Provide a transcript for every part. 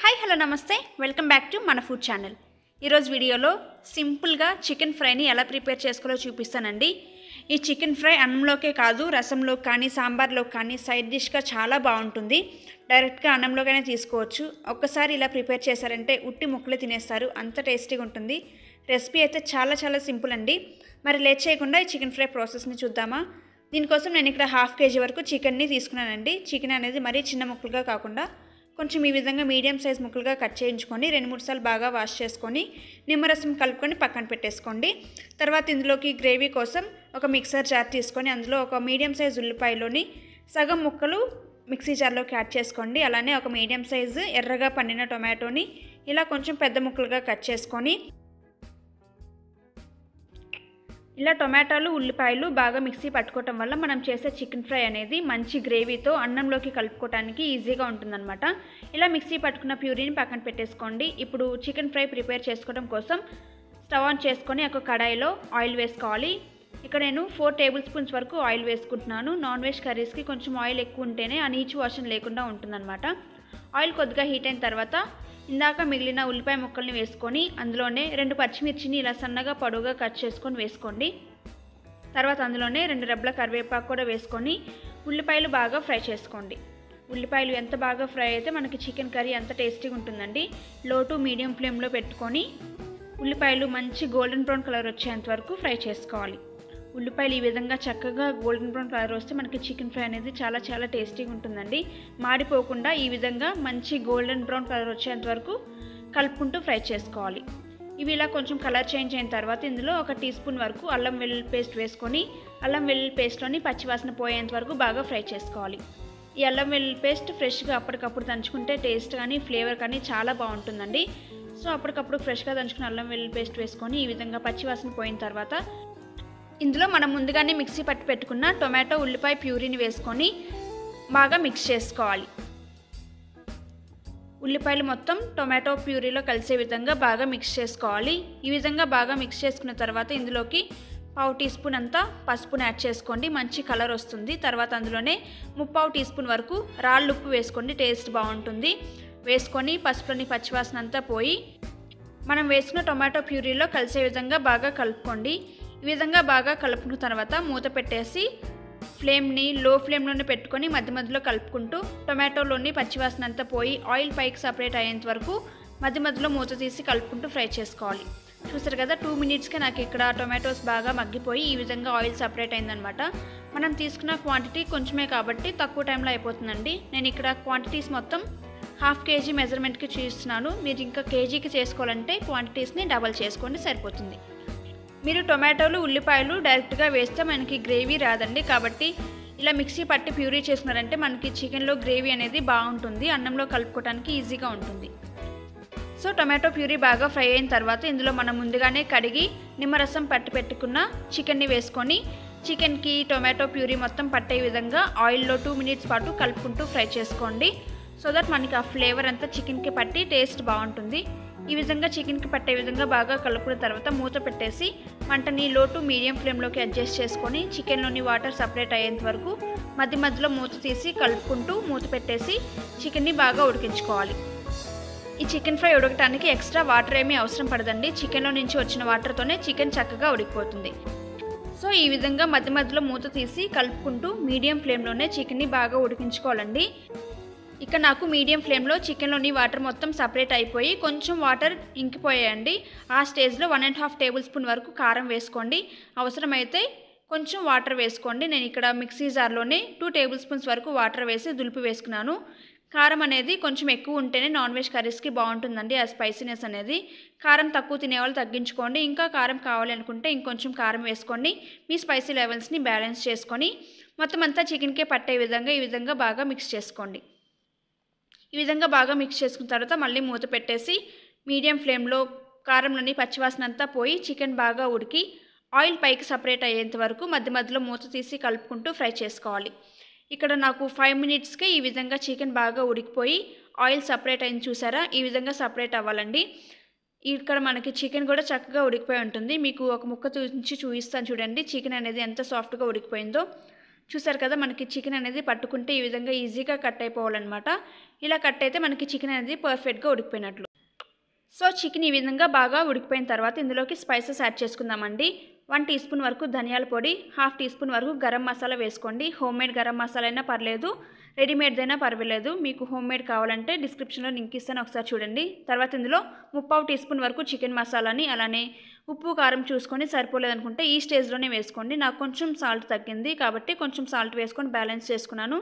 hi hello నమస్తే welcome back to మన food channel ఈరోజు వీడియోలో సింపుల్గా చికెన్ ఫ్రైని ఎలా ప్రిపేర్ చేసుకోవాలో చూపిస్తానండి ఈ చికెన్ ఫ్రై అన్నంలోకే కాదు రసంలో కానీ సాంబార్లో కానీ సైడ్ డిష్గా చాలా బాగుంటుంది డైరెక్ట్గా అన్నంలోకైనా తీసుకోవచ్చు ఒక్కసారి ఇలా ప్రిపేర్ చేశారంటే ఉట్టి ముక్కలు తినేస్తారు అంత టేస్టీగా ఉంటుంది రెసిపీ అయితే చాలా చాలా సింపుల్ అండి మరి లేట్ చేయకుండా ఈ చికెన్ ఫ్రై ప్రాసెస్ని చూద్దామా దీనికోసం నేను ఇక్కడ హాఫ్ కేజీ వరకు చికెన్ని తీసుకున్నానండి చికెన్ అనేది మరీ చిన్న ముక్కలుగా కాకుండా కొంచెం ఈ విధంగా మీడియం సైజ్ ముక్కలుగా కట్ చేయించుకొని రెండు మూడు సార్లు బాగా వాష్ చేసుకొని నిమ్మరసం కలుపుకొని పక్కన పెట్టేసుకోండి తర్వాత ఇందులోకి గ్రేవీ కోసం ఒక మిక్సర్ జార్ తీసుకొని అందులో ఒక మీడియం సైజ్ ఉల్లిపాయలోని సగం ముక్కలు మిక్సీ జార్లోకి యాడ్ చేసుకోండి అలానే ఒక మీడియం సైజు ఎర్రగా పండిన టొమాటోని ఇలా కొంచెం పెద్ద ముక్కలుగా కట్ చేసుకొని ఇలా టొమాటోలు ఉల్లిపాయలు బాగా మిక్సీ పట్టుకోవటం వల్ల మనం చేసే చికెన్ ఫ్రై అనేది మంచి గ్రేవీతో అన్నంలోకి కలుపుకోవడానికి ఈజీగా ఉంటుందన్నమాట ఇలా మిక్సీ పట్టుకున్న ప్యూరీని పక్కన పెట్టేసుకోండి ఇప్పుడు చికెన్ ఫ్రై ప్రిపేర్ చేసుకోవడం కోసం స్టవ్ ఆన్ చేసుకొని ఒక కడాయిలో ఆయిల్ వేసుకోవాలి ఇక్కడ నేను ఫోర్ టేబుల్ స్పూన్స్ వరకు ఆయిల్ వేసుకుంటున్నాను నాన్ వెజ్ కర్రీస్కి కొంచెం ఆయిల్ ఎక్కువ ఉంటేనే ఆ నీచు వాసన లేకుండా ఉంటుందన్నమాట ఆయిల్ కొద్దిగా హీట్ అయిన తర్వాత ఇందాక మిగిలిన ఉల్లిపాయ ముక్కల్ని వేసుకొని అందులోనే రెండు పచ్చిమిర్చిని ఇలా సన్నగా పొడవుగా కట్ చేసుకొని వేసుకోండి తర్వాత అందులోనే రెండు రెబ్బల కరివేపాకు కూడా వేసుకొని ఉల్లిపాయలు బాగా ఫ్రై చేసుకోండి ఉల్లిపాయలు ఎంత బాగా ఫ్రై అయితే మనకి చికెన్ కర్రీ అంత టేస్టీగా ఉంటుందండి లో టు మీడియం ఫ్లేమ్లో పెట్టుకొని ఉల్లిపాయలు మంచి గోల్డెన్ బ్రౌన్ కలర్ వచ్చేంత వరకు ఫ్రై చేసుకోవాలి ఉల్లిపాయలు ఈ విధంగా చక్కగా గోల్డెన్ బ్రౌన్ కలర్ వస్తే మనకి చికెన్ ఫ్రై అనేది చాలా చాలా టేస్టీగా ఉంటుందండి మాడిపోకుండా ఈ విధంగా మంచి గోల్డెన్ బ్రౌన్ కలర్ వచ్చేంత వరకు కలుపుకుంటూ ఫ్రై చేసుకోవాలి ఇవి ఇలా కొంచెం కలర్ చేంజ్ అయిన తర్వాత ఇందులో ఒక టీ స్పూన్ వరకు అల్లం వెల్లుల్లి పేస్ట్ వేసుకొని అల్లం వెల్లుల్లి పేస్ట్లోని పచ్చివాసన పోయేంత వరకు బాగా ఫ్రై చేసుకోవాలి ఈ అల్లం వెల్లుల్లి పేస్ట్ ఫ్రెష్గా అప్పటికప్పుడు దంచుకుంటే టేస్ట్ కానీ ఫ్లేవర్ కానీ చాలా బాగుంటుందండి సో అప్పటికప్పుడు ఫ్రెష్గా దంచుకున్న అల్లం వెల్లుల్లి పేస్ట్ వేసుకొని ఈ విధంగా పచ్చివాసన పోయిన తర్వాత ఇందులో మనం ముందుగానే మిక్సీ పట్టి పెట్టుకున్న టొమాటో ఉల్లిపాయ ప్యూరీని వేసుకొని బాగా మిక్స్ చేసుకోవాలి ఉల్లిపాయలు మొత్తం టొమాటో ప్యూరీలో కలిసే విధంగా బాగా మిక్స్ చేసుకోవాలి ఈ విధంగా బాగా మిక్స్ చేసుకున్న తర్వాత ఇందులోకి పావు టీ స్పూన్ అంతా పసుపుని యాడ్ చేసుకోండి మంచి కలర్ వస్తుంది తర్వాత అందులోనే ముప్పావు టీ స్పూన్ వరకు రాళ్ళు ఉప్పు వేసుకోండి టేస్ట్ బాగుంటుంది వేసుకొని పసుపుని పచ్చివాసన అంతా పోయి మనం వేసుకున్న టొమాటో ప్యూరీలో కలిసే విధంగా బాగా కలుపుకోండి ఈ విధంగా బాగా కలుపుకున్న తర్వాత మూత పెట్టేసి ఫ్లేమ్ని లో ఫ్లేమ్లోనే పెట్టుకొని మధ్య మధ్యలో కలుపుకుంటూ టొమాటోలోని పచ్చివాసన అంతా పోయి ఆయిల్ పైకి సపరేట్ అయ్యేంత వరకు మధ్య మధ్యలో మూత తీసి కలుపుకుంటూ ఫ్రై చేసుకోవాలి చూసారు కదా టూ మినిట్స్కే నాకు ఇక్కడ టొమాటోస్ బాగా మగ్గిపోయి ఈ విధంగా ఆయిల్ సపరేట్ అయిందనమాట మనం తీసుకున్న క్వాంటిటీ కొంచెమే కాబట్టి తక్కువ టైంలో అయిపోతుందండి నేను ఇక్కడ క్వాంటిటీస్ మొత్తం హాఫ్ కేజీ మెజర్మెంట్కి చూస్తున్నాను మీరు ఇంకా కేజీకి చేసుకోవాలంటే క్వాంటిటీస్ని డబల్ చేసుకోండి సరిపోతుంది మీరు టొమాటోలు ఉల్లిపాయలు డైరెక్ట్గా వేస్తే మనకి గ్రేవీ రాదండి కాబట్టి ఇలా మిక్సీ పట్టి ప్యూరీ చేసుకున్నారంటే మనకి చికెన్లో గ్రేవీ అనేది బాగుంటుంది అన్నంలో కలుపుకోవడానికి ఈజీగా ఉంటుంది సో టొమాటో ప్యూరీ బాగా ఫ్రై అయిన తర్వాత ఇందులో మనం ముందుగానే కడిగి నిమ్మరసం పట్టి పెట్టుకున్న చికెన్ని వేసుకొని చికెన్కి టొమాటో ప్యూరీ మొత్తం పట్టే విధంగా ఆయిల్లో టూ మినిట్స్ పాటు కలుపుకుంటూ ఫ్రై చేసుకోండి సో దట్ మనకి ఆ ఫ్లేవర్ అంతా చికెన్కి పట్టి టేస్ట్ బాగుంటుంది ఈ విధంగా చికెన్కి పట్టే విధంగా బాగా కలుపుకున్న తర్వాత మూత పెట్టేసి మంటని లో టు మీడియం ఫ్లేమ్లోకి అడ్జస్ట్ చేసుకొని చికెన్లోని వాటర్ సపరేట్ అయ్యేంత వరకు మధ్య మధ్యలో మూత తీసి కలుపుకుంటూ మూత పెట్టేసి చికెన్ని బాగా ఉడికించుకోవాలి ఈ చికెన్ ఫ్రై ఉడకటానికి ఎక్స్ట్రా వాటర్ ఏమీ అవసరం పడదండి చికెన్లో నుంచి వచ్చిన వాటర్తోనే చికెన్ చక్కగా ఉడికిపోతుంది సో ఈ విధంగా మధ్య మధ్యలో మూత తీసి కలుపుకుంటూ మీడియం ఫ్లేమ్లోనే చికెన్ని బాగా ఉడికించుకోవాలండి ఇక నాకు మీడియం ఫ్లేమ్లో చికెన్లోని వాటర్ మొత్తం సపరేట్ అయిపోయి కొంచెం వాటర్ ఇంకిపోయాయండి ఆ స్టేజ్లో one and half tablespoon వరకు కారం వేసుకోండి అవసరమైతే కొంచెం వాటర్ వేసుకోండి నేను ఇక్కడ మిక్సీ జార్లోనే టూ టేబుల్ స్పూన్స్ వరకు వాటర్ వేసి దులిపి వేసుకున్నాను కారం అనేది కొంచెం ఎక్కువ ఉంటేనే నాన్ వెజ్ కర్రీస్కి బాగుంటుందండి ఆ స్పైసీనెస్ అనేది కారం తక్కువ తినేవాళ్ళు తగ్గించుకోండి ఇంకా కారం కావాలి అనుకుంటే ఇంకొంచెం కారం వేసుకోండి మీ స్పైసీ లెవెల్స్ని బ్యాలెన్స్ చేసుకొని మొత్తం అంతా చికెన్కే పట్టే విధంగా ఈ విధంగా బాగా మిక్స్ చేసుకోండి ఈ విధంగా బాగా మిక్స్ చేసుకున్న తర్వాత మళ్ళీ మూత పెట్టేసి మీడియం ఫ్లేమ్లో కారంలోని పచ్చివాసన అంతా పోయి చికెన్ బాగా ఉడికి ఆయిల్ పైకి సపరేట్ అయ్యేంత వరకు మధ్య మధ్యలో మూత తీసి కలుపుకుంటూ ఫ్రై చేసుకోవాలి ఇక్కడ నాకు ఫైవ్ మినిట్స్కే ఈ విధంగా చికెన్ బాగా ఉడికిపోయి ఆయిల్ సపరేట్ అయింది చూసారా ఈ విధంగా సపరేట్ అవ్వాలండి ఇక్కడ మనకి చికెన్ కూడా చక్కగా ఉడికిపోయి ఉంటుంది మీకు ఒక ముక్క నుంచి చూపిస్తాను చూడండి చికెన్ అనేది ఎంత సాఫ్ట్గా ఉడికిపోయిందో చూసారు కదా మనకి చికెన్ అనేది పట్టుకుంటే ఈ విధంగా ఈజీగా కట్ అయిపోవాలన్నమాట ఇలా కట్ అయితే మనకి చికెన్ అనేది పర్ఫెక్ట్గా ఉడికిపోయినట్లు సో చికెన్ ఈ విధంగా బాగా ఉడికిపోయిన తర్వాత ఇందులోకి స్పైసెస్ యాడ్ చేసుకుందామండి వన్ టీ స్పూన్ వరకు ధనియాల పొడి హాఫ్ టీ స్పూన్ వరకు గరం మసాలా వేసుకోండి హోమ్ మేడ్ గరం మసాలా అయినా పర్లేదు రెడీమేడ్దైనా పర్వాలేదు మీకు హోమ్ మేడ్ కావాలంటే డిస్క్రిప్షన్లో లింక్ ఇస్తాను ఒకసారి చూడండి తర్వాత ఇందులో ముప్పావు టీ స్పూన్ వరకు చికెన్ మసాలాని అలానే ఉప్పు కారం చూసుకొని సరిపోలేదనుకుంటే ఈ స్టేజ్లోనే వేసుకోండి నాకు కొంచెం సాల్ట్ తగ్గింది కాబట్టి కొంచెం సాల్ట్ వేసుకొని బ్యాలెన్స్ చేసుకున్నాను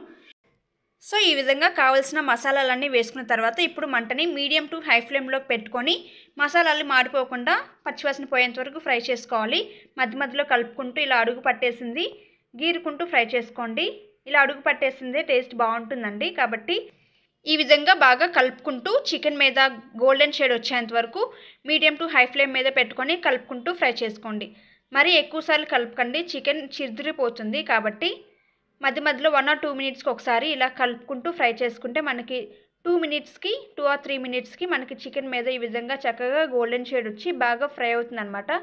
సో ఈ విధంగా కావలసిన మసాలాలన్నీ వేసుకున్న తర్వాత ఇప్పుడు మంటని మీడియం టు హై ఫ్లేమ్లో పెట్టుకొని మసాలాలు మాడిపోకుండా పచ్చివాసన పోయేంత వరకు ఫ్రై చేసుకోవాలి మధ్య మధ్యలో కలుపుకుంటూ ఇలా అడుగు పట్టేసింది గీరుకుంటూ ఫ్రై చేసుకోండి ఇలా అడుగు పట్టేసిందే టేస్ట్ బాగుంటుందండి కాబట్టి ఈ విధంగా బాగా కలుపుకుంటూ చికెన్ మీద గోల్డెన్ షేడ్ వచ్చేంత వరకు మీడియం టు హై ఫ్లేమ్ మీద పెట్టుకొని కలుపుకుంటూ ఫ్రై చేసుకోండి మరీ ఎక్కువసార్లు కలుపుకండి చికెన్ చిరిదిరిపోతుంది కాబట్టి మధ్య మధ్యలో వన్ ఆర్ టూ మినిట్స్కి ఒకసారి ఇలా కలుపుకుంటూ ఫ్రై చేసుకుంటే మనకి టూ మినిట్స్కి టూ ఆర్ త్రీ మినిట్స్కి మనకి చికెన్ మీద ఈ విధంగా చక్కగా గోల్డెన్ షేడ్ వచ్చి బాగా ఫ్రై అవుతుందన్నమాట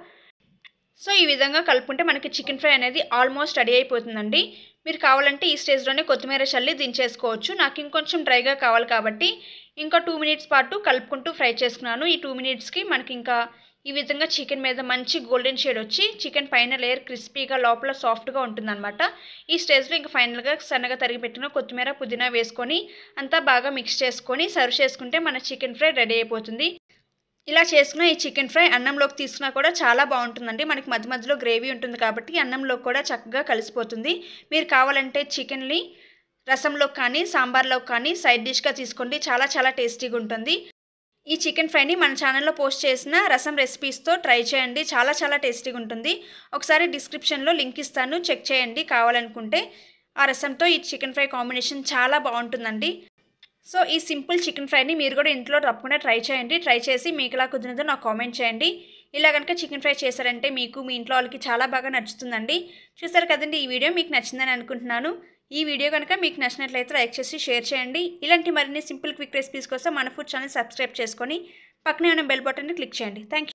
సో ఈ విధంగా కలుపుకుంటే మనకి చికెన్ ఫ్రై అనేది ఆల్మోస్ట్ రెడీ అయిపోతుందండి మీరు కావాలంటే ఈ స్టేజ్లోనే కొత్తిమీర చల్లి దించేసుకోవచ్చు నాకు ఇంకొంచెం డ్రైగా కావాలి కాబట్టి ఇంకా టూ మినిట్స్ పాటు కలుపుకుంటూ ఫ్రై చేసుకున్నాను ఈ టూ మినిట్స్కి మనకి ఇంకా ఈ విధంగా చికెన్ మీద మంచి గోల్డెన్ షేడ్ వచ్చి చికెన్ పైన లేయర్ క్రిస్పీగా లోపల సాఫ్ట్గా ఉంటుందన్నమాట ఈ స్టేజ్లో ఇంకా ఫైనల్గా సన్నగా తరిగి పెట్టిన కొత్తిమీర పుదీనా వేసుకొని అంతా బాగా మిక్స్ చేసుకొని సర్వ్ చేసుకుంటే మన చికెన్ ఫ్రై రెడీ అయిపోతుంది ఇలా చేసుకున్న ఈ చికెన్ ఫ్రై అన్నంలోకి తీసుకున్నా కూడా చాలా బాగుంటుందండి మనకి మధ్య మధ్యలో గ్రేవీ ఉంటుంది కాబట్టి అన్నంలోకి కూడా చక్కగా కలిసిపోతుంది మీరు కావాలంటే చికెన్ని రసంలోకి కానీ సాంబార్లోకి కానీ సైడ్ డిష్గా తీసుకోండి చాలా చాలా టేస్టీగా ఉంటుంది ఈ చికెన్ ఫ్రైని మన ఛానల్లో పోస్ట్ చేసిన రసం రెసిపీస్తో ట్రై చేయండి చాలా చాలా టేస్టీగా ఉంటుంది ఒకసారి డిస్క్రిప్షన్లో లింక్ ఇస్తాను చెక్ చేయండి కావాలనుకుంటే ఆ రసంతో ఈ చికెన్ ఫ్రై కాంబినేషన్ చాలా బాగుంటుందండి సో ఈ సింపుల్ చికెన్ ఫ్రైని మీరు కూడా ఇంట్లో తప్పకుండా ట్రై చేయండి ట్రై చేసి మీకు ఎలా కుదిరిందో నాకు కామెంట్ చేయండి ఇలా కనుక చికెన్ ఫ్రై చేశారంటే మీకు మీ ఇంట్లో వాళ్ళకి చాలా బాగా నచ్చుతుందండి చూసారు కదండి ఈ వీడియో మీకు నచ్చిందని అనుకుంటున్నాను ఈ వీడియో కనుక మీకు నచ్చినట్లయితే లైక్ చేసి షేర్ చేయండి ఇలాంటి మరిన్ని సింపుల్ క్విక్ రెసిపీస్ కోసం మన ఫుడ్ ఛానల్ సబ్స్క్రైబ్ చేసుకొని పక్కనే ఉన్న బెల్ బటన్ని క్లిక్ చేయండి థ్యాంక్